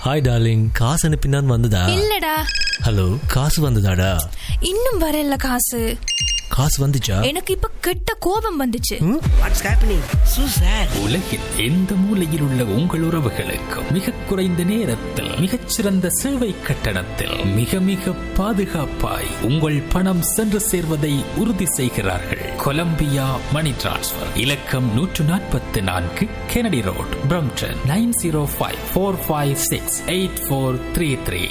Hi darling காசு அனுப்பினான் வந்ததா இல்லடா ஹலோ காசு வந்ததாடா இன்னும் வரல காசு காசு வந்துச்சா எனக்கு இப்ப கெட்ட கோபம் வந்துச்சு வாட்ஸ் ஹேப்பனிங் சூ சார் உலகில் எந்த மூலையில் உள்ள உங்கள் உறவுகளுக்கு மிக குறைந்த நேரத்தில் மிகச்சிறந்த சேவை கட்டணத்தில் மிக மிக பாதுகாப்பாய் உங்கள் பணம் சென்று சேர்வதை உறுதி செய்கிறார்கள் கொலம்பியா மணி டிரான்ஸ்ஃபர் இலக்கம் நூற்று நாற்பத்தி நான்கு Kennedy road Brampton nine zero five four five six eight four three three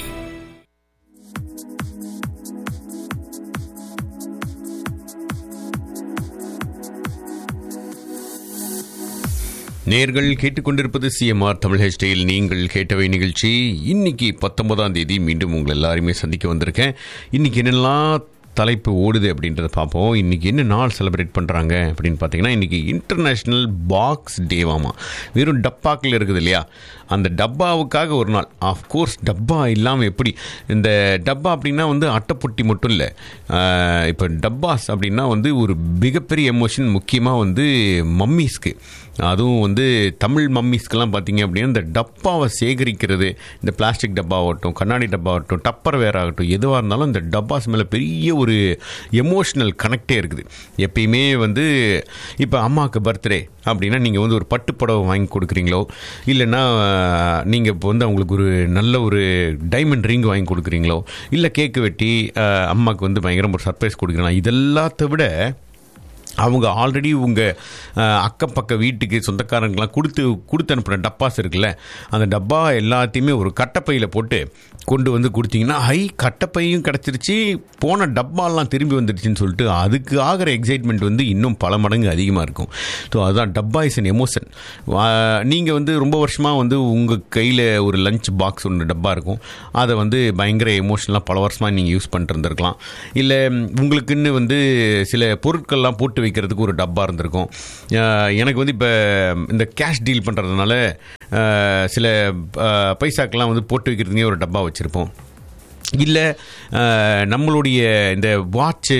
நேர்கள் கேட்டுக்கொண்டிருப்பது சிஎம்ஆர் தமிழ் ஹெச்டியில் நீங்கள் கேட்டவை நிகழ்ச்சி இன்னைக்கு பத்தொன்பதாம் தேதி மீண்டும் உங்களை எல்லாருமே சந்திக்க வந்திருக்கேன் இன்னைக்கு என்னெல்லாம் தலைப்பு ஓடுது அப்படின்றத பார்ப்போம் இன்னைக்கு என்ன நாள் செலிப்ரேட் பண்ணுறாங்க அப்படின்னு பார்த்தீங்கன்னா இன்னைக்கு இன்டர்நேஷ்னல் பாக்ஸ் டேவாமா வெறும் டப்பாக்கள் இருக்குது இல்லையா அந்த டப்பாவுக்காக ஒரு நாள் ஆஃப்கோர்ஸ் டப்பா இல்லாமல் எப்படி இந்த டப்பா அப்படின்னா வந்து அட்டைப்பொட்டி மட்டும் இல்லை இப்போ டப்பாஸ் அப்படின்னா வந்து ஒரு மிகப்பெரிய எமோஷன் முக்கியமாக வந்து மம்மீஸ்க்கு அதுவும் வந்து தமிழ் மம்மீஸ்க்கெல்லாம் பார்த்தீங்க அப்படின்னா இந்த டப்பாவை சேகரிக்கிறது இந்த பிளாஸ்டிக் டப்பாவாகட்டும் கண்ணாடி டப்பாகட்டும் டப்பர் வேர் ஆகட்டும் எதுவாக இருந்தாலும் இந்த டப்பாஸ் மேலே பெரிய ஒரு எமோஷ்னல் கனெக்டே இருக்குது எப்பயுமே வந்து இப்போ அம்மாவுக்கு பர்த்டே அப்படின்னா நீங்கள் வந்து ஒரு பட்டு புடவை வாங்கி கொடுக்குறீங்களோ இல்லைன்னா நீங்கள் இப்போ வந்து அவங்களுக்கு ஒரு நல்ல ஒரு டைமண்ட் ரிங் வாங்கி கொடுக்குறீங்களோ இல்லை கேக்கு வெட்டி அஹ், அம்மாவுக்கு வந்து பயங்கரம் ஒரு சர்ப்ரைஸ் கொடுக்குறீங்களா இதெல்லாத்த விட அவங்க ஆல்ரெடி உங்கள் அக்கம் பக்க வீட்டுக்கு சொந்தக்காரங்களாம் கொடுத்து கொடுத்து அனுப்புகிற டப்பாஸ் இருக்குல்ல அந்த டப்பா எல்லாத்தையுமே ஒரு கட்டப்பையில் போட்டு கொண்டு வந்து கொடுத்தீங்கன்னா ஹை கட்டப்பையும் கிடச்சிருச்சு போன டப்பாலாம் திரும்பி வந்துடுச்சுன்னு சொல்லிட்டு அதுக்கு ஆகிற எக்ஸைட்மெண்ட் வந்து இன்னும் பல மடங்கு அதிகமாக இருக்கும் ஸோ அதுதான் டப்பா இஸ் அன் எமோஷன் நீங்கள் வந்து ரொம்ப வருஷமாக வந்து உங்கள் கையில் ஒரு லஞ்ச் பாக்ஸ் ஒன்று டப்பா இருக்கும் அதை வந்து பயங்கர எமோஷனலாக பல வருஷமாக நீங்கள் யூஸ் பண்ணிட்டு இருந்திருக்கலாம் இல்லை உங்களுக்குன்னு வந்து சில பொருட்கள்லாம் போட்டு வைக்கிறதுக்கு ஒரு டப்பா இருந்திருக்கும் அஹ் எனக்கு வந்து இப்போ இந்த கேஷ் டீல் பண்ணுறதுனால சில அஹ், பைசாக்கெல்லாம் வந்து போட்டு வைக்கிறதுக்கே ஒரு டப்பா வச்சுருப்போம் இல்லை நம்மளுடைய இந்த வாட்சு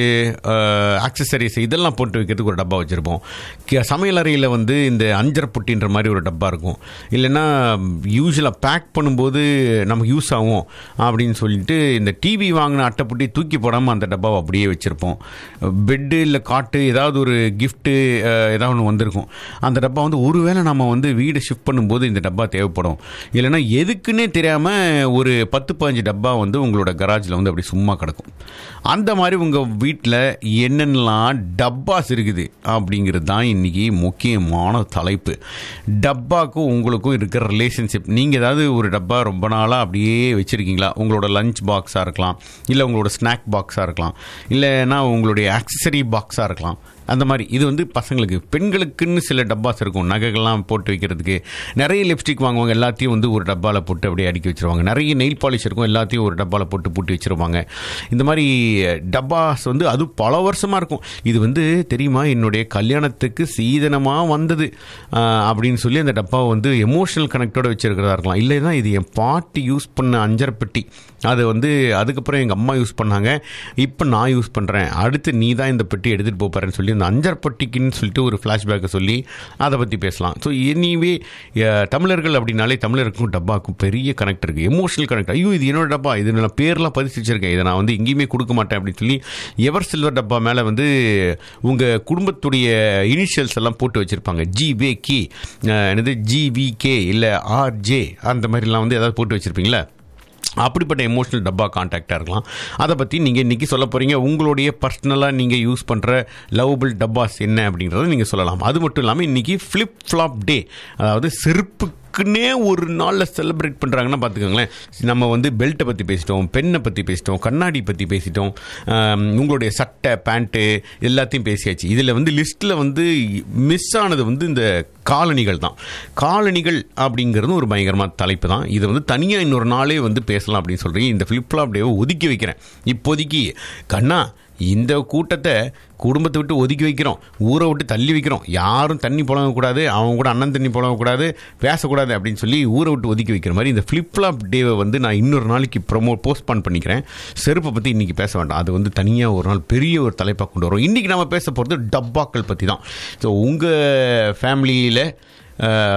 ஆக்சசரிஸ் இதெல்லாம் போட்டு வைக்கிறதுக்கு ஒரு டப்பா வச்சுருப்போம் சமையல் அறையில் வந்து இந்த அஞ்சரை புட்டின்ற மாதிரி ஒரு டப்பா இருக்கும் இல்லைன்னா யூஸ்வலாக பேக் பண்ணும்போது நமக்கு யூஸ் ஆகும் அப்படின்னு சொல்லிட்டு இந்த டிவி வாங்கின அட்டைப்புட்டி தூக்கி போடாமல் அந்த டப்பாவை அப்படியே வச்சுருப்போம் பெட்டு இல்லை காட்டு ஏதாவது ஒரு கிஃப்ட்டு ஏதாவது ஒன்று வந்திருக்கும் அந்த டப்பா வந்து ஒருவேளை நம்ம வந்து வீடு ஷிஃப்ட் பண்ணும்போது இந்த டப்பா தேவைப்படும் இல்லைன்னா எதுக்குன்னே தெரியாமல் ஒரு பத்து பதினஞ்சு டப்பா வந்து உங்களோட கராஜில் வந்து அப்படி சும்மா கிடக்கும் அந்த மாதிரி உங்கள் வீட்டில் என்னென்னலாம் டப்பாஸ் இருக்குது அப்படிங்கிறது தான் இன்றைக்கி முக்கியமான தலைப்பு டப்பாக்கும் உங்களுக்கும் இருக்கிற ரிலேஷன்ஷிப் நீங்கள் ஏதாவது ஒரு டப்பா ரொம்ப நாளாக அப்படியே வச்சுருக்கீங்களா உங்களோட லஞ்ச் பாக்ஸாக இருக்கலாம் இல்லை உங்களோட ஸ்நாக் பாக்ஸாக இருக்கலாம் இல்லைன்னா உங்களுடைய ஆக்சசரி பாக்ஸாக இருக்கலாம் அந்த மாதிரி இது வந்து பசங்களுக்கு பெண்களுக்குன்னு சில டப்பாஸ் இருக்கும் நகைகள்லாம் போட்டு வைக்கிறதுக்கு நிறைய லிப்ஸ்டிக் வாங்குவாங்க எல்லாத்தையும் வந்து ஒரு டப்பாவில் போட்டு அப்படியே அடுக்கி வச்சிருவாங்க நிறைய நெயில் பாலிஷ் இருக்கும் எல்லாத்தையும் ஒரு டப்பாவில் போட்டு பூட்டி வச்சிருவாங்க இந்த மாதிரி டப்பாஸ் வந்து அது பல வருஷமாக இருக்கும் இது வந்து தெரியுமா என்னுடைய கல்யாணத்துக்கு சீதனமாக வந்தது ஆஹ், அப்படின்னு சொல்லி அந்த டப்பாவை வந்து எமோஷனல் கனெக்டோட வச்சிருக்கிறதா இருக்கலாம் இல்லைன்னா இது என் பாட்டி யூஸ் பண்ண அஞ்சரை பெட்டி அது வந்து அதுக்கப்புறம் எங்கள் அம்மா யூஸ் பண்ணாங்க இப்போ நான் யூஸ் பண்ணுறேன் அடுத்து நீ தான் இந்த பெட்டி எடுத்துகிட்டு போகிறேன்னு சொல்லி அந்த அஞ்சர் பெட்டிக்குன்னு சொல்லிட்டு ஒரு ஃப்ளாஷ்பேக்கை சொல்லி அதை பற்றி பேசலாம் ஸோ எனிவே தமிழர்கள் அப்படின்னாலே தமிழருக்கும் டப்பாக்கும் பெரிய கனெக்ட் இருக்குது எமோஷனல் கனெக்ட் ஐயோ இது என்னோட டப்பா இது நான் பேர்லாம் பதிச்சு வச்சிருக்கேன் இதை நான் வந்து எங்கேயுமே கொடுக்க மாட்டேன் அப்படின்னு சொல்லி எவர் சில்வர் டப்பா மேலே வந்து உங்கள் குடும்பத்துடைய இனிஷியல்ஸ் எல்லாம் போட்டு வச்சுருப்பாங்க ஜிவே கே என்னது ஜிவிகே இல்லை ஆர்ஜே அந்த மாதிரிலாம் வந்து ஏதாவது போட்டு வச்சுருப்பீங்களா அப்படிப்பட்ட எமோஷனல் டப்பா கான்டாக்டாக இருக்கலாம் அதை பற்றி நீங்கள் இன்றைக்கி சொல்ல போகிறீங்க உங்களுடைய பர்சனலாக நீங்கள் யூஸ் பண்ணுற லவபிள் டப்பாஸ் என்ன அப்படின்றத நீங்கள் சொல்லலாம் அது மட்டும் இல்லாமல் இன்றைக்கி ஃப்ளிப் ஃப்ளாப் டே அதாவது செருப்புக்குன்னே ஒரு நாளில் செலிப்ரேட் பண்ணுறாங்கன்னா பார்த்துக்கோங்களேன் நம்ம வந்து பெல்ட்டை பற்றி பேசிட்டோம் பெண்ணை பற்றி பேசிட்டோம் கண்ணாடி பற்றி பேசிட்டோம் ஆம், உங்களுடைய சட்டை பேண்ட்டு எல்லாத்தையும் பேசியாச்சு இதில் வந்து லிஸ்ட்டில் வந்து மிஸ் ஆனது வந்து இந்த காலணிகள் தான் காலணிகள் அப்படிங்கிறது ஒரு பயங்கரமான தலைப்பு தான் இதை வந்து தனியாக இன்னொரு நாளே வந்து பேசலாம் அப்படின்னு சொல்கிறீங்க இந்த ஃப்ளிப்ஃப்ளாப் டேவை ஒதுக்கி வைக்கிறேன் இப்போதைக்கு கண்ணா இந்த கூட்டத்தை குடும்பத்தை விட்டு ஒதுக்கி வைக்கிறோம் ஊரை விட்டு தள்ளி வைக்கிறோம் யாரும் தண்ணி புழங்கக்கூடாது அவங்க கூட அண்ணன் தண்ணி புழங்கக்கூடாது பேசக்கூடாது அப்படின்னு சொல்லி ஊரை விட்டு ஒதுக்கி வைக்கிற மாதிரி இந்த ஃப்ளிப்ஃப்ளாப் டேவை வந்து நான் இன்னொரு நாளைக்கு ப்ரொமோ போஸ்ட்பான் பண்ணிக்கிறேன் செருப்பை பற்றி இன்றைக்கி பேச வேண்டாம் அது வந்து தனியாக ஒரு நாள் பெரிய ஒரு தலைப்பாக கொண்டு வரும் இன்றைக்கி நம்ம பேச போகிறது டப்பாக்கள் பற்றி தான் ஸோ உங்கள் ஃபேமிலியில்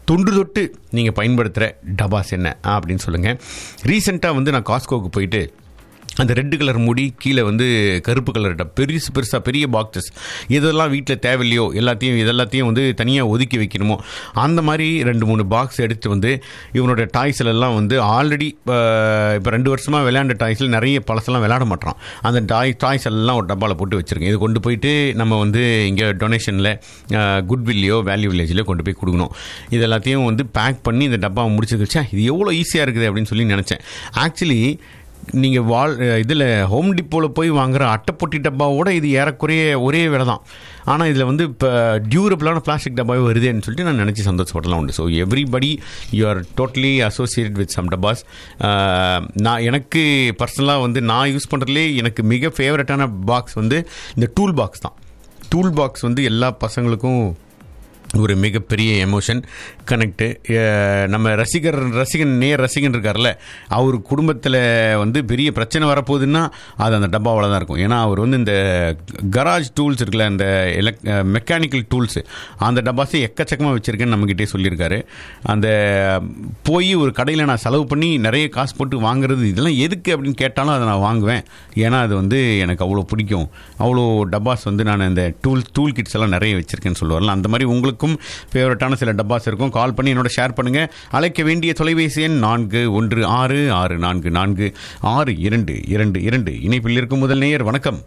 தொன்று தொட்டு நீங்கள் பயன்படுத்துகிற டபாஸ் என்ன அப்படின்னு சொல்லுங்கள் ரீசெண்டாக வந்து நான் காஸ்கோவுக்கு போயிட்டு அந்த ரெட்டு கலர் முடி கீழே வந்து கருப்பு கலர் டப் பெருசு பெருசாக பெரிய பாக்ஸஸ் இதெல்லாம் வீட்டில் தேவையில்லையோ எல்லாத்தையும் இதெல்லாத்தையும் வந்து தனியாக ஒதுக்கி வைக்கணுமோ அந்த மாதிரி ரெண்டு மூணு பாக்ஸ் எடுத்து வந்து இவனோட டாய்ஸ்ல எல்லாம் வந்து ஆல்ரெடி இப்போ ரெண்டு வருஷமாக விளையாண்ட டாய்ஸில் நிறைய பழசெல்லாம் விளையாட மாட்டான் அந்த டாய் டாய்ஸ் எல்லாம் ஒரு டப்பாவில் போட்டு வச்சுருக்கேன் இது கொண்டு போயிட்டு நம்ம வந்து இங்கே டொனேஷனில் குட்வில்லையோ வேல்யூ வில்லேஜ்லையோ கொண்டு போய் கொடுக்கணும் இது எல்லாத்தையும் வந்து பேக் பண்ணி இந்த டப்பாவை முடிச்சு வச்சா இது எவ்வளோ ஈஸியாக இருக்குது அப்படின்னு சொல்லி நினச்சேன் ஆக்சுவலி நீங்கள் வால் இதில் ஹோம் டிப்போவில் போய் வாங்குற அட்டைப்பொட்டி டப்பாவோட இது ஏறக்குறைய ஒரே விலை தான் ஆனால் இதில் வந்து இப்போ டியூரபிளான பிளாஸ்டிக் டப்பாவே வருதேன்னு சொல்லிட்டு நான் நினச்சி சந்தோஷப்படலாம் உண்டு so everybody you are totally associated with some dabbas நான் எனக்கு பர்சனலாக வந்து நான் யூஸ் பண்ணுறதுலே எனக்கு மிக ஃபேவரட்டான பாக்ஸ் வந்து இந்த டூல் பாக்ஸ் தான் டூல் பாக்ஸ் வந்து எல்லா பசங்களுக்கும் ஒரு மிகப்பெரிய எமோஷன் கனெக்டு நம்ம ரசிகர் ரசிகன் நேர் ரசிகன் இருக்கார்ல அவர் குடும்பத்தில் வந்து பெரிய பிரச்சனை வரப்போகுதுன்னா அது அந்த டப்பாவில் தான் இருக்கும் ஏன்னா அவர் வந்து இந்த கராஜ் டூல்ஸ் இருக்குல்ல இந்த எலக் மெக்கானிக்கல் டூல்ஸு அந்த டப்பாஸை எக்கச்சக்கமாக வச்சுருக்கேன்னு நம்மக்கிட்டே சொல்லியிருக்காரு அந்த போய் ஒரு கடையில் நான் செலவு பண்ணி நிறைய காசு போட்டு வாங்குறது இதெல்லாம் எதுக்கு அப்படின்னு கேட்டாலும் அதை நான் வாங்குவேன் ஏன்னா அது வந்து எனக்கு அவ்வளோ பிடிக்கும் அவ்வளோ டப்பாஸ் வந்து நான் இந்த டூல் டூல் கிட்ஸ் எல்லாம் நிறைய வச்சுருக்கேன்னு சொல்லுவார்ல அந்த மாதிரி உங்களுக்கும் ஃபேவரட்டான சில டப்பாஸ் இருக்கும் கால் பண்ணி என்னோட ஷேர் பண்ணுங்கள் அழைக்க வேண்டிய தொலைபேசி எண் நான்கு ஒன்று ஆறு ஆறு நான்கு நான்கு ஆறு இரண்டு இரண்டு இரண்டு இணைப்பில் இருக்கும் முதல் நேயர் வணக்கம்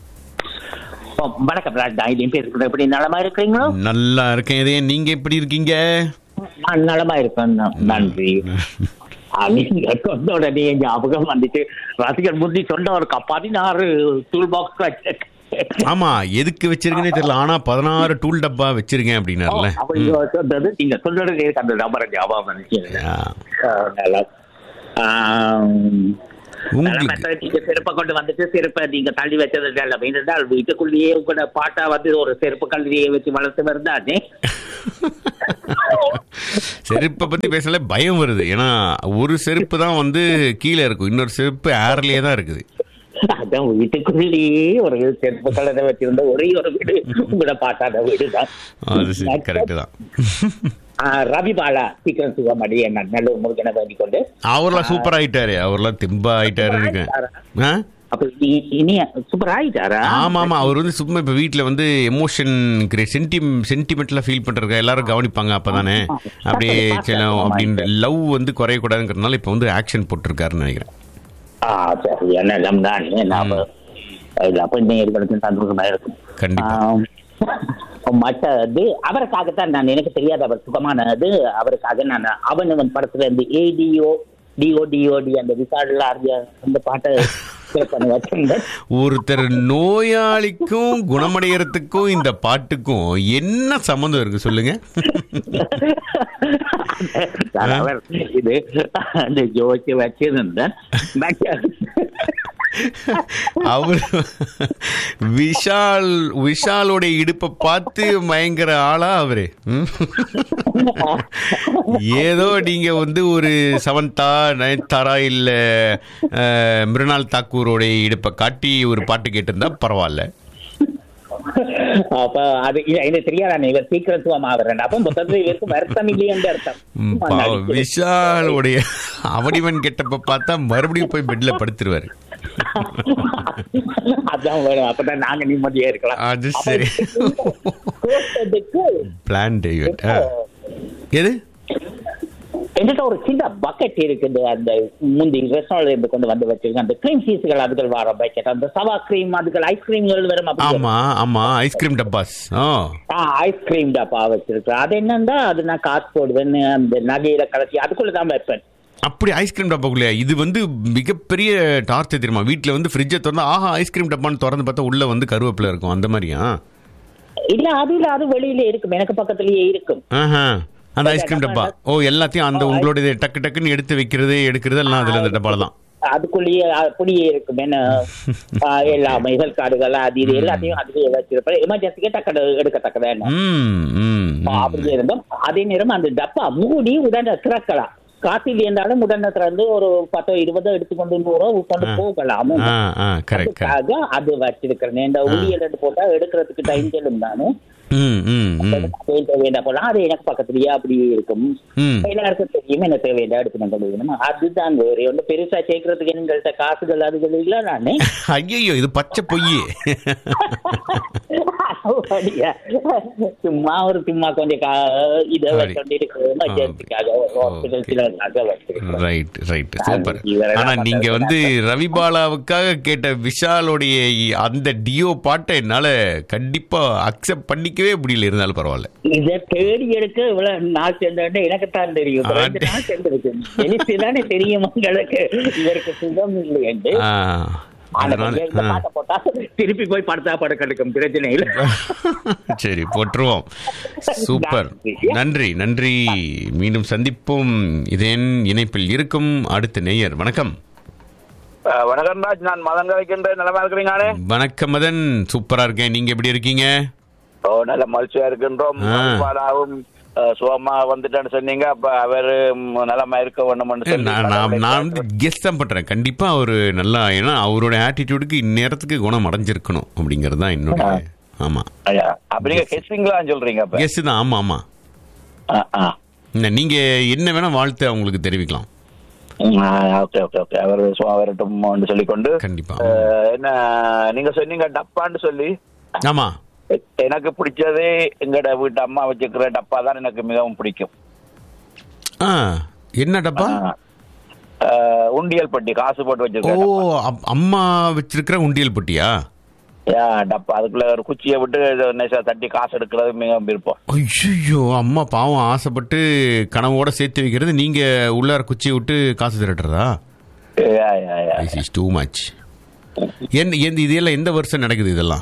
ஓ, வணக்கம் ராஜ் நான் என் பேர் எப்படி நலமா இருக்கிறீங்களோ நல்லா இருக்கேன் இதே நீங்க எப்படி இருக்கீங்க நான் நலமா இருக்கேன் ந- நன்றி ஆ, நீங்க சொன்ன உடனே ஞாபகம் வந்துட்டு ரசிகர் முந்தி சொன்ன ஒரு க- பதினாறு டூல் பாக்ஸ் வச்சிருக்கேன் ஆமா எதுக்கு வச்சிருக்கேனே தெரியல ஆனா பதினாறு டூல் டப்பா வச்சிருக்கேன் அப்படின்னாருல அவங்க சொன்னது நீங்க சொன்னது எனக்கு அந்த நம்பரை ஞாபகம் வந்துச்சு ஆ. ஆ, நல்லா ஆம், உங்களுக்கு நல்ல நீங்க செருப்பை கொண்டு வந்துட்டு செருப்பை நீங்க தள்ளி வச்சது நல்ல ஏனென்றால் வீட்டுக்குள்ளேயே உங்களோட பாட்டா வந்து ஒரு செருப்பு கல்வியை வச்சு வளர்த்து வருதானே செருப்பை பத்தி பேசல பயம் வருது ஏன்னா ஒரு செருப்பு தான் வந்து கீழே இருக்கும் இன்னொரு செருப்பு ஏர்லயே தான் இருக்குது அதான் வீட்டுக்குள்ளேயே ஒரு செருப்பு கலரை வச்சிருந்த ஒரே ஒரு வீடு உங்களோட பாட்டாத வீடு தான் அது சரி கரெக்ட் தான் ரவி பாலா சீக்கிரம் சுகமடி என்ன நல்ல முருகனை வேண்டிக் கொண்டு அவர்லாம் சூப்பர் ஆயிட்டாரு அவர்லாம் தெம்பா ஆயிட்டாரு இருக்கேன் ஆ? அப்ப இ- இனிய சூப்பர் ஆயிட்டாரா ஆமா ஆமா அவர் வந்து சும்மா இப்ப வீட்ல வந்து எமோஷன் சென்டி சென்டிமெண்ட்ல ஃபீல் பண்றதுக்கு எல்லாரும் கவனிப்பாங்க அப்பதானே அப்படியே செல்லம் அப்படின்னு லவ் வந்து குறையக்கூடாதுங்கிறதுனால இப்ப வந்து ஆக்ஷன் போட்டிருக்காருன்னு நினைக்கிறேன் ஆ சரி என்ன நம் தான் நாம இது அப்ப நேர்களுக்கு சந்தோஷமா இருக்கும் கண்டிப்பா. ஆம். மற்றது அவருக்காகத்தான் நான் எனக்கு தெரியாத அவர் சுகமானது அவருக்காக நான் அவன் படத்துல இருந்து ஏடிஓ டிஓ டிஓடி அந்த விசாரில் அந்த பாட்டை play பண்ணி வச்சிருந்தேன் ஒருத்தர் நோயாளிக்கும் குணமடையறதுக்கும் இந்த பாட்டுக்கும் என்ன சம்மந்தம் இருக்கு சொல்லுங்க நான் அவர் இது அந்த ஜோக்கி வச்சிருந்தேன் அவர் விஷால் விஷாலோட இடுப்பை பார்த்து மயங்கர ஆளா அவரு ம்? ஏதோ நீங்க வந்து ஒரு சவந்தா நயன்தாரா இல்ல அஹ், மிருனால் தாக்கூரோட இடுப்பை காட்டி ஒரு பாட்டு கேட்டிருந்தா பரவாயில்ல அப்ப அது இல்ல, எனக்கு தெரியாதானே இவர் சீக்கிரத்துவம் ஆகுறேன் அப்ப மொத்தத்துல இவருக்கு வருத்தம் இல்லையென்று அர்த்தம் ம், பாவம், விஷாலோடைய அவடிவன் கெட்டப்ப பார்த்தா மறுபடியும் போய் பெட்ல படுத்துருவாரு அதான் வேணும் அப்பதான் நாங்க நிம்மதியா இருக்கலாம் அது சரி கேட்டதுக்கு பிளான் டேவிட் எது என்கிட்ட ஒரு சின்ன பக்கெட் இருக்குது அந்த முந்தி ரெஸ்டாரண்ட் இருந்து கொண்டு வந்து வச்சிருக்கேன் அந்த கிரீம் சீஸ்கள் அதுகள் வர பக்கெட் அந்த சவா கிரீம் அதுகள் ஐஸ்கிரீம்கள் வரும் அப்படி ஆமா ஆமா ஐஸ்கிரீம் டப்பாஸ் ஓ ஐஸ்கிரீம் டப்பா வச்சிருக்கேன் அது என்னன்னா அது நான் காசு போடுவேன் அந்த நகையில கலச்சி அதுக்குள்ள தான் வைப்பேன் அப்படி ஐஸ்கிரீம் டப்பாக்குள்ளே இது வந்து மிகப்பெரிய டார்ச்சர் தெரியுமா வீட்டில் வந்து ஃப்ரிட்ஜை திறந்தா ஆஹா ஐஸ்கிரீம் டப்பான்னு திறந்து பார்த்தா உள்ள வந்து கருவேப்பிலை இருக்கும் அந்த மாதிரியா இல்ல அது இல்ல அது வெளியில இருக்கும் எனக்கு பக்கத்துலயே இருக்கும் ஆஹா அந்த ஐஸ்கிரீம் டப்பா ஓ எல்லாத்தையும் அந்த உங்களோட இது டக்கு டக்குன்னு எடுத்து வைக்கிறது எடுக்கிறது எல்லாம் அதில் அந்த டப்பால தான் அதுக்குள்ளேயே அப்படியே இருக்கும் என்ன ஆ, எல்லாமே இதழ் காடுகள் அது இது எல்லாத்தையும் அதுலயே வச்சிருப்பேன் எமர்ஜென்சிக்கே டக்கு எடுக்கத்தக்கதா என்ன ம் ம் ம். அப்படி இருந்தோம் அதே நேரம் அந்த டப்பா மூடி உடனே திறக்கலாம் காசில் இருந்தாலும் உடனே திறந்து ஒரு பத்தோ இருபதோ எடுத்துக்கொண்டு நூறோ கொண்டு போகலாம் ஆ ஆ கரெக்ட் கரெக்ட் அதுக்காக அது வச்சிருக்கிறேன் இந்த உளியல் எடுத்து போட்டா எடுக்கிறதுக்கு டைம் செல்லும் தானே ம் ம் ம் தேவை தேவையா போலாம் அது எனக்கு பக்கத்துலயே அப்படியே இருக்கும் ம் எல்லாருக்கும் தெரியும் என்ன தேவையா எடுத்து நம்ம கொடுக்கணும் அதுதான் வேற ஒன்று பெருசா சேர்க்கறதுக்கு எங்கள்கிட்ட காசுகள் அதுகள் இல்ல நானே ஐயோ இது பச்சை பொய்யே அப்படியா? சும்மா ஒரு சும்மா கொஞ்சம் கா- இதை சரி. வச்சுட்டு எமர்ஜென்சிக்காக ஹாஸ்பிட்டல் சிலருக்காக வச்சிருக்கோம் ரைட் ரைட் சூப்பர் இவரெல்லாம் ஆனா நீங்க பண்றது வந்து ரவிபாலாவுக்காக கேட்ட விஷாலுடைய அந்த டியோ பாட்டை என்னால கண்டிப்பா அக்செப்ட் பண்ணிக்கவே முடியல இருந்தாலும் பரவாயில்ல இதை தேடி எடுக்க இவ்வளவு நாள் சென்று எனக்கு தான் தெரியும் இப்ப ரெண்டு ஆ. நாள் சென்றிருக்கு எனக்கு தானே தெரியும் உங்களுக்கு இவருக்கு சுகம் இல்லை என்று ஆ, ஆனா அதனால இந்த ஆ. பாட்டை போட்டா திருப்பி போய் படுத்தா படுக்கெடுக்கும் பிரச்சனை இல்லை சரி போட்டுருவோம் சூப்பர் நன்றி நன்றி மீண்டும் சந்திப்போம் இதேன் இணைப்பில் இருக்கும் அடுத்த நேயர் வணக்கம் அஹ் வணக்கம் ராஜ் நான் மதன் கலைக்கின்ற நிலமா இருக்கிறீங்களே வணக்கம் மதன் சூப்பரா இருக்கேன் நீங்க எப்படி இருக்கீங்க ஓ நல்ல மகிழ்ச்சியா இருக்கின்றோம் ஆ. பாலாவும் சுகமா வந்துட்டேன்னு சொன்னீங்க அப்ப அவரு ம், நலமா இருக்க வேண்டும்னு சொல்லி நான் நான் நான் வந்து கெஸ் தான் பண்றேன் கண்டிப்பா அவரு நல்லா ஏன்னா அவரோட ஆட்டிடியூடுக்கு இந்நேரத்துக்கு குணம் அடைஞ்சிருக்கணும் அப்படிங்கிறது தான் என்னோட ஆமா ஐயா, அப்ப நீங்க கெஸ்டிங்களா சொல்றீங்க அப்ப கெஸ் தான் ஆமா ஆமா ஆ, ஆ. என்ன, நீங்க என்ன வேணா வாழ்த்து அவங்களுக்கு தெரிவிக்கலாம் ம், ஆ, ஓகே ஓகே ஓகே அவர் சும்மா வரட்டும் சொல்லிக்கொண்டு கண்டிப்பா அஹ், என்ன நீங்க சொன்னீங்க டப்பான்னு சொல்லி ஆமா எ- எனக்கு பிடிச்சது எங்கட வீட்டு அம்மா வச்சுக்கிற டப்பா தான் எனக்கு மிகவும் பிடிக்கும் ஆ என்ன டப்பா அஹ், உண்டியல் பட்டி காசு போட்டு ஓ வச்சிருக்கேன் டப்பா. அப்- அம்மா வச்சிருக்கிற உண்டியல் பெட்டியா யா, டப்பா அதுக்குள்ள ஒரு குச்சியை விட்டு இதை நைஸா தட்டி காசு எடுக்கிறது மிகவும் விருப்பம் ஐயோ அம்மா பாவம் ஆசைப்பட்டு கனவோட சேர்த்து வைக்கிறது நீங்க உள்ளார குச்சியை விட்டு காசு திரட்டுறதா yeah, yeah, yeah. This is too much எந்த எந்த இதெல்லாம் எந்த வருஷம் நடக்குது இதெல்லாம்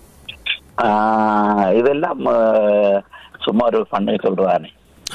ஆஹ், இதெல்லாம் அஹ், சும்மா ஒரு பண்ணை சொல்றானே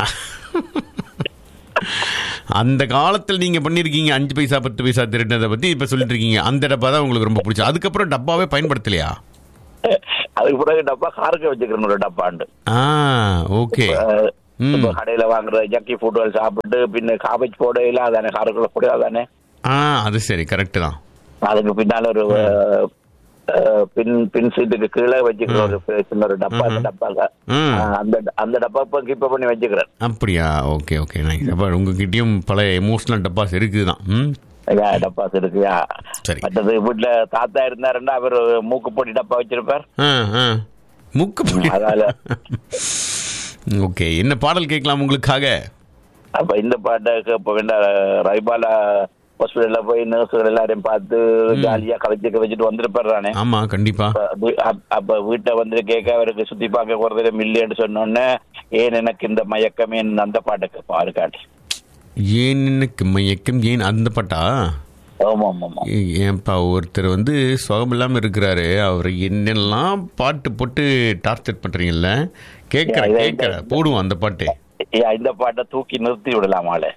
அந்த காலத்தில் நீங்க பண்ணிருக்கீங்க அஞ்சு பைசா பத்து பைசா திருடினதை பத்தி இப்ப சொல்லிட்டு இருக்கீங்க அந்த டப்பா தான் உங்களுக்கு ரொம்ப பிடிச்சது அதுக்கப்புறம் டப்பாவே பயன்படுத்தலையா அதுக்கு பிறகு டப்பா காருக்கு வச்சுக்கிறேன் ஒரு டப்பாண்டு ஆ ஓகே அஹ், ம். இப்ப கடையில வாங்குற ஜக்கி ஃபுட்கள் சாப்பிட்டு பின்ன காபேஜ் போட இல்லாதானே காருக்குள்ள போட தானே ஆ அது சரி கரெக்ட் தான் அதுக்கு பின்னால ஒரு அஹ், அஹ், பின் பின் சீட்டுக்கு கீழே வச்சுக்கிற ஒரு சின்ன ஒரு டப்பா அந்த டப்பாங்க ம். அஹ், அந்த அந்த டப்பா இப்ப கீப் பண்ணி வச்சுக்கிறேன் அப்படியா ஓகே ஓகே நைஸ் அப்ப உங்ககிட்டயும் பல எமோஷனல் டப்பாஸ் இருக்குதுதான் ம் ஐயா, டப்பாஸ் இருக்குயா சரி. மற்றது வீட்டுல தாத்தா இருந்தாருன்னா அவர் மூக்கு பொடி டப்பா வச்சிருப்பார் ஆ ஆ முக்கு பொடி. அதால. ஓகே என்ன பாடல் கேட்கலாம் உங்களுக்காக அப்ப இந்த பாட்டை இப்ப வேண்டாம் ரைபாலா ஹாஸ்பிட்டல்ல போய் நர்ஸுகள் எல்லாரையும் பார்த்து ஜாலியா கலைச்சு கலைச்சிட்டு வந்திருப்பாரு ஆமா கண்டிப்பா அப்ப வீட்டை வந்து கேட்க அவருக்கு சுத்தி பார்க்க போறதுல மில்லியன்னு சொன்னோன்னே ஏன் எனக்கு இந்த மயக்கமே அந்த பாட்டுக்கு பாரு காட்டி ஏன் எனக்கு மயக்கம் ஏன் அந்த பாட்டா ஆமா ஆமா ஆமா ஏ- ஏன்பா ஒருத்தர் வந்து சுகம் இல்லாம இருக்கிறாரு அவர் என்னெல்லாம் பாட்டு போட்டு டார்ச்சர் பண்றீங்கல்ல கேட்கற Yeah, இதை- கேட்கற போடுவோம் அந்த பாட்டு ஐயா, இந்த பாட்டை தூக்கி நிறுத்தி விடலாம் ஆளு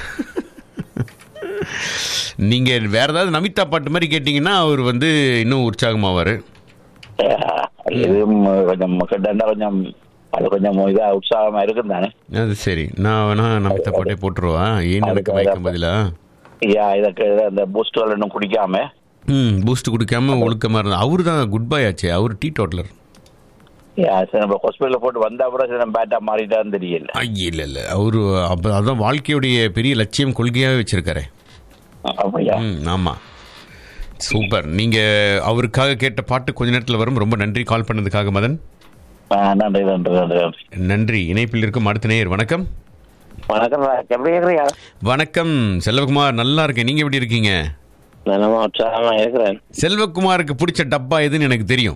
நீங்க வேற ஏதாவது நமிதா பாட்டு மாதிரி கேட்டீங்கன்னா அவர் வந்து இன்னும் உற்சாகமாவாரு இதுவும் கொஞ்சம் கிட்ட கொஞ்சம் அது கொஞ்சம் இதா உற்சாகமா இருக்கும் தானே அது சரி நான் வேணா நமிதா பாட்டே போட்டுருவா ஏன் எனக்கு மயக்கம் பதிலா ஐயா இதற்கு அந்த பூஸ்டர் இன்னும் குடிக்காம ம் பூஸ்ட் குடிக்காம ஒழுக்கமா இருந்தா அவரு தான் குட் பை ஆச்சே அவர் டீ டோட்டலர் ஐயா, சரி, நம்ம ஹாஸ்பிட்டல்ல போட்டு வந்த அப்புறம் சரி, நம்ம பேட்டா மாறிட்டான்னு தெரியல ஐய இல்ல இல்ல அவரு அப்ப அதான் வாழ்க்கையுடைய பெரிய லட்சியம் கொள்கையாவே வச்சிருக்காரு அப்படியா ம் ஆமா சூப்பர் நீங்க அவருக்காக கேட்ட பாட்டு கொஞ்ச நேரத்தில் வரும் ரொம்ப நன்றி கால் பண்ணதுக்காக மதன் ஆ, நன்றி நன்றி நன்றி நன்றி நன்றி இணைப்பில் இருக்கும் அடுத்த நேயர் வணக்கம் வணக்கம் ராஜ். எப்படி இருக்கிறீங்க வணக்கம் செல்வகுமார் நல்லா இருக்கேன் நீங்க எப்படி இருக்கீங்க நலமா உற்சாகமா இருக்கிறேன் செல்வகுமாருக்கு பிடிச்ச டப்பா எதுன்னு எனக்கு தெரியும்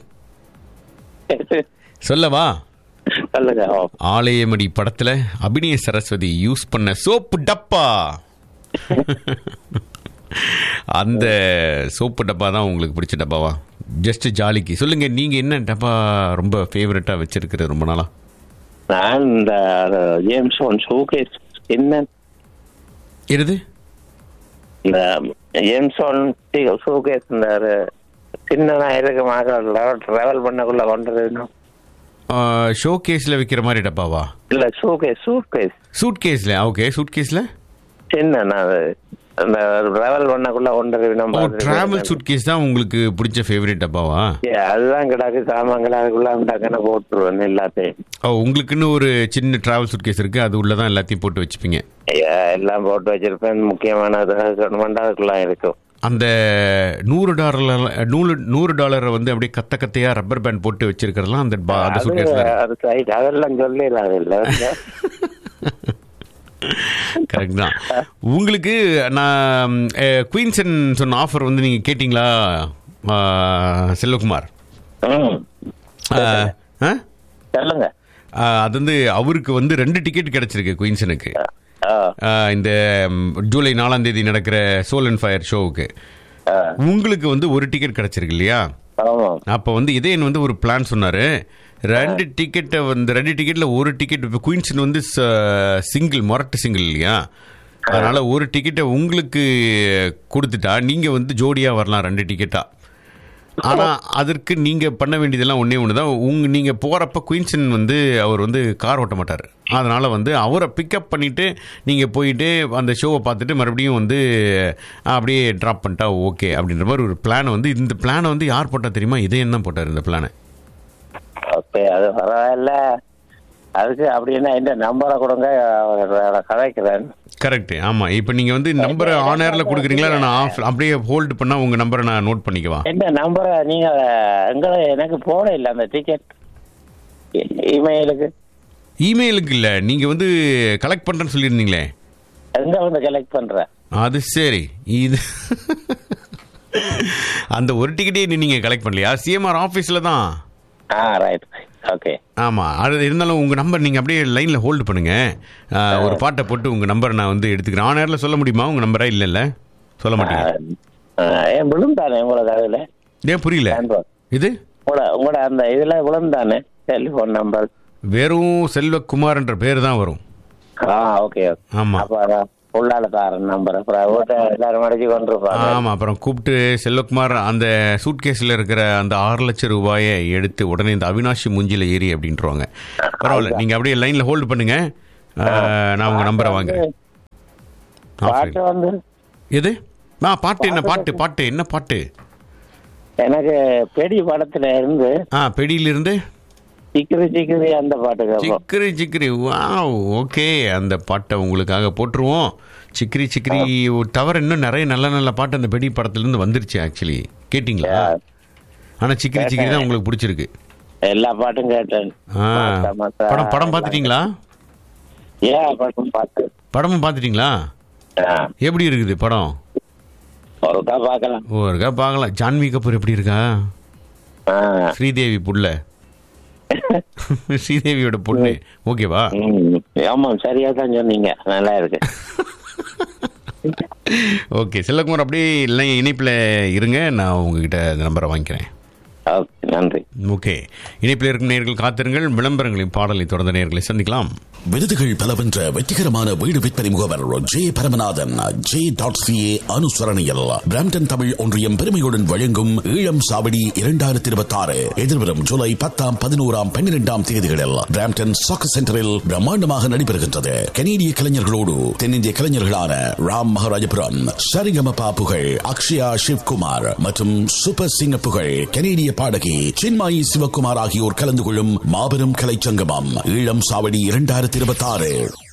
சொல்லவா சொல்லுங்க ஓ. ஆலயமடி படத்துல அபிநய சரஸ்வதி யூஸ் பண்ண சோப்பு டப்பா அந்த சோப்பு டப்பா தான் உங்களுக்கு பிடிச்ச டப்பாவா ஜஸ்ட் ஜாலிக்கு சொல்லுங்க நீங்க என்ன டப்பா ரொம்ப ஃபேவரட்டா வச்சிருக்கிறது ரொம்ப நாளா நான் இந்த ஜேம்ஸ் ஒன் ஷோகேஸ் என்ன எது இந்த ஜேம்ஸ் ஒன் ஷோகேஸ் இந்த ஒரு சின்னதா இருக்குமாக டிராவல் பண்ணக்குள்ள கொண்டு வரணும் ஷோ கேஸ்ல வைக்கிற மாதிரி டப்பாவா இல்ல ஷோகேஸ் ஷூட்கேஸ் சூட் கேஸ்ல ஓகே சூட் கேஸ்ல சின்ன அது அந்த டிராவல் பண்ணக்குள்ள கொண்டு நம்ம டிராவல் சூட் கேஸ் தான் உங்களுக்கு பிடிச்ச ஃபேவரட் டப்பாவா அதுதான் கிடக்கு சாமான்கள் அதுக்குள்ள டக்குன்னு போட்டுருவேன் எல்லாத்தையும் ஓ உங்களுக்குன்னு ஒரு சின்ன டிராவல் சூட் கேஸ் இருக்கு அது உள்ளதான் எல்லாத்தையும் போட்டு வச்சுப்பீங்க ஐயா, எல்லாம் போட்டு வச்சிருப்பேன் முக்கியமானது அதுக்குள்ள இருக்கும் அந்த நூறு டாலர் நூறு நூறு டாலரை வந்து அப்படியே கத்த கத்தையா ரப்பர் பேண்ட் போட்டு வச்சிருக்கிறதுலாம் அந்த பா- அந்த அது சூட் கேஸ்ல அது சைட் அதெல்லாம் சொல்லிடலாம் இல்ல கரெக்ட் தான் உங்களுக்கு நான் குயின்சன் சொன்ன ஆஃபர் வந்து நீங்க கேட்டிங்களா ஆ, செல்வகுமார் ம். ஆ, ஆ? சொல்லுங்க ஆ, அது வந்து அவருக்கு வந்து ரெண்டு டிக்கெட் கிடைச்சிருக்கு குயின்சனுக்கு ஆ, ஆ, இந்த ம், ஜூலை நாலாம் தேதி நடக்கிற சோல் அண்ட் ஃபயர் ஷோவுக்கு ஆ, உங்களுக்கு வந்து ஒரு டிக்கெட் கிடைச்சிருக்கு இல்லையா ஆமா அப்போ வந்து இதேன் வந்து ஒரு பிளான் சொன்னாரு ரெண்டு டிக்கெட்டை வந்து ரெண்டு டிக்கெட்ல ஒரு டிக்கெட் இப்போ குயின்சன் வந்து சிங்கிள் மொரட்டு சிங்கிள் இல்லையா அதனால ஒரு டிக்கெட்டை உங்களுக்கு கொடுத்துட்டா நீங்க வந்து ஜோடியா வரலாம் ரெண்டு டிக்கெட்டா ஆனா அதற்கு நீங்க பண்ண வேண்டியதெல்லாம் ஒண்ணே ஒண்ணுதான் உங்க நீங்க போறப்ப குயின்சன் வந்து அவர் வந்து கார் ஓட்ட மாட்டார் அதனால வந்து அவரை பிக்கப் பண்ணிட்டு நீங்க போயிட்டு அந்த ஷோவை பார்த்துட்டு மறுபடியும் வந்து அப்படியே ட்ராப் பண்ணிட்டா ஓகே அப்படின்ற மாதிரி ஒரு பிளான் வந்து இந்த பிளானை வந்து யார் போட்டா தெரியுமா இதே என்ன போட்டார் இந்த பிளானை ஓகே அது பரவாயில்ல அதுக்கு அப்படின்னா இந்த நம்பரை கொடுங்க அவரோட கதைக்கிறேன் கரெக்ட் ஆமா இப்போ நீங்க வந்து நம்பரை ஆன் ஏர்ல கொடுக்குறீங்களா இல்ல நான் ஆஃப் அப்படியே ஹோல்டு பண்ணா உங்க நம்பரை நான் நோட் பண்ணிக்கவா என்ன நம்பரை நீங்க எங்களை எனக்கு போட இல்லை அந்த டிக்கெட் இமெயிலுக்கு இமெயிலுக்கு இல்ல நீங்க வந்து கலெக்ட் பண்றேன்னு சொல்லியிருந்தீங்களே எங்க வந்து கலெக்ட் பண்ற அது சரி இது அந்த ஒரு டிக்கெட்டே இன்னும் நீங்க கலெக்ட் பண்ணலையா சிஎம்ஆர் ஆபீஸ்ல தான் ஆ ரைட் ஓகே ஆமா அது இருந்தாலும் உங்க நம்பர் நீங்க அப்படியே லைன்ல ஹோல்டு பண்ணுங்க ஆ, ஒரு பாட்டை போட்டு உங்க நம்பர் நான் வந்து எடுத்துக்கிறேன் ஆன் ஏர்ல சொல்ல முடியுமா உங்க நம்பரா இல்ல இல்ல சொல்ல மாட்டீங்க ஏன் விழுந்தானே உங்களுக்கு அதுல ஏன் புரியல Android. இது உங்களோட உங்களோட அந்த இதுல விழுந்தானே டெலிஃபோன் நம்பர் வெறும் செல்வகுமார் என்ற பேர் தான் வரும் ஆ ஓகே ஆமா. அப்ப அதான் உள்ளால தாரன் நம்பர் அப்புறம் வீட்டை எல்லாரும் அடிச்சு கொண்டிருப்பாங்க ஆமா அப்புறம் கூப்பிட்டு செல்வகுமார் அந்த சூட்கேஸ்ல இருக்கிற அந்த ஆறு லட்சம் ரூபாயை எடுத்து உடனே இந்த அவினாஷி மூஞ்சில ஏறி அப்படின்றவாங்க பரவாயில்ல நீங்க அப்படியே லைன்ல ஹோல்டு பண்ணுங்க ஆ, நான் உங்க நம்பரை வாங்குறேன் பாட்டு வந்து எது ஆ பாட்டு என்ன பாட்டு பாட்டு என்ன பாட்டு எனக்கு பெடி படத்துல இருந்து ஆ பெடியிலிருந்து சிக்கிரி சிக்கிரி அந்த பாட்டு கேட்போம் சிக்கிரி சிக்கிரி வாவ் ஓகே அந்த பாட்டை உங்களுக்காக போட்டுருவோம் சிக்கிரி சிக்கிரி தவிர இன்னும் நிறைய நல்ல நல்ல பாட்டு அந்த பெடி படத்துலேருந்து வந்துருச்சு ஆக்சுவலி கேட்டிங்களா ஆனால் சிக்கிரி சிக்கிரி தான் உங்களுக்கு பிடிச்சிருக்கு எல்லா பாட்டும் கேட்டேன் ஆ மாத்தா, மாத்தா. படம் படம் பார்த்துட்டீங்களா ஏன் பாட்டும் பார்த்து படமும் பார்த்துட்டீங்களா ஆ, எப்படி இருக்குது படம் ஒருக்கா பார்க்கலாம் ஓ இருக்கா பார்க்கலாம் ஜான்வி கபூர் எப்படி இருக்கா ஆ, ஸ்ரீதேவி புள்ள ஸ்ரீதேவியோட பொண்ணு ஓகேவா ம், ஆமா சரியா தான் சொன்னீங்க நல்லா இருக்கு ஓகே செல்லகுமார் அப்படியே இல்லை இணைப்பில் இருங்க நான் உங்ககிட்ட இந்த நம்பரை வாங்கிக்கிறேன் ஓகே நன்றி ஓகே இணைப்பில் இருக்கும் நேர்கள் காத்திருங்கள் விளம்பரங்களையும் பாடலை தொடர்ந்த நேர்களை சந்திக்கலாம் விருதுகள் பல வென்ற வெற்றிகரமான வீடு விற்பனை முகவர் J Paramanathan J dot CA அனுசரணையில் பிராம்டன் தமிழ் ஒன்றியம் பெருமையுடன் வழங்கும் ஈழம் சாவடி இரண்டாயிரத்தி இருபத்தி ஆறு எதிர்வரும் ஜூலை பத்தாம் பதினோராம் பன்னிரெண்டாம் தேதிகளில் பிராம்டன் சாக்கு சென்டரில் பிரம்மாண்டமாக நடைபெறுகின்றது கனேடிய கலைஞர்களோடு தென்னிந்திய கலைஞர்களான ராம் மகாராஜபுரம் சரிகமபா புகழ் அக்ஷயா சிவ்குமார் மற்றும் சூப்பர் சிங்க புகழ் கனேடிய பாடகி சின்மாயி சிவகுமார் ஆகியோர் கலந்து கொள்ளும் மாபெரும் கலைச்சங்கமம் ஈழம் சாவடி இரண்டாயிரத்தி இருபத்தி ஆறு